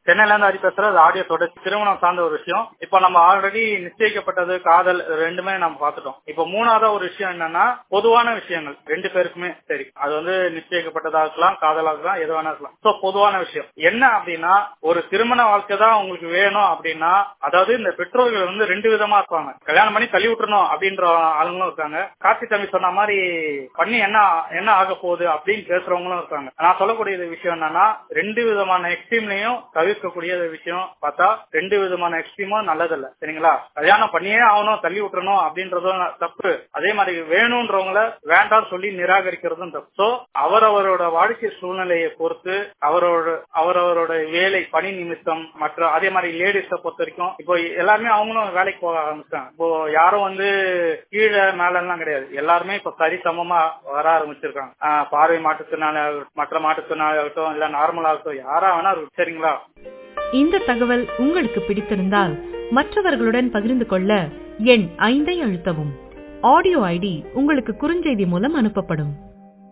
சென்னையில இருந்து ஹரி பேசுறது ஆடியோ தொடர்ச்சி திருமணம் சார்ந்த ஒரு விஷயம் இப்ப நம்ம ஆல்ரெடி நிச்சயிக்கப்பட்டது காதல் இது ரெண்டுமே நம்ம பார்த்துட்டோம் இப்ப மூணாவதா ஒரு விஷயம் என்னன்னா பொதுவான விஷயங்கள் ரெண்டு பேருக்குமே சரி அது வந்து நிச்சயிக்கப்பட்டதா இருக்கலாம் காதலா இருக்கலாம் எது வேணா இருக்கலாம் சோ பொதுவான விஷயம் என்ன அப்படின்னா ஒரு திருமண வாழ்க்கை தான் உங்களுக்கு வேணும் அப்படின்னா அதாவது இந்த பெற்றோர்கள் வந்து ரெண்டு விதமா இருப்பாங்க கல்யாணம் பண்ணி தள்ளி விட்டுறணும் அப்படின்ற ஆளுங்களும் இருக்காங்க கார்த்தி தம்பி சொன்ன மாதிரி பண்ணி என்ன என்ன ஆக போகுது அப்படின்னு பேசுறவங்களும் இருக்காங்க நான் சொல்லக்கூடிய விஷயம் என்னன்னா ரெண்டு விதமான எக்ஸ்ட்ரீம்லயும் தவிர்க்கக்கூடிய விஷயம் பார்த்தா ரெண்டு விதமான எக்ஸ்ட்ரீமும் நல்லதில்ல சரிங்களா கல்யாணம் பண்ணியே ஆகணும் தள்ளி விட்டுறணும் அப்படின்றதும் தப்பு அதே மாதிரி வேணும்ன்றவங்கள வேண்டாம் சொல்லி நிராகரிக்கிறதும் தப்பு சோ அவரவரோட வாழ்க்கை சூழ்நிலையை பொறுத்து அவரோட அவரவரோட வேலை பணி நிமித்தம் மற்ற அதே மாதிரி லேடிஸ பொறுத்த வரைக்கும் இப்போ எல்லாருமே அவங்களும் வேலைக்கு போக ஆரம்பிச்சிட்டாங்க இப்போ யாரும் வந்து கீழே மேல எல்லாம் கிடையாது எல்லாருமே இப்ப சரிசமமா வர ஆரம்பிச்சிருக்காங்க ஆஹ் பார்வை மாற்றுத்திறனாளி மற்ற மாற்றுத்திறனாளி ஆகட்டும் இல்ல நார்மலா ஆகட்டும் யாரா வேணா இருக்கட்டும். சரிங்களா இந்த தகவல் உங்களுக்கு பிடித்திருந்தால் மற்றவர்களுடன் பகிர்ந்து கொள்ள எண் ஐந்தை அழுத்தவும் ஆடியோ ஐடி உங்களுக்கு குறுஞ்செய்தி மூலம் அனுப்பப்படும்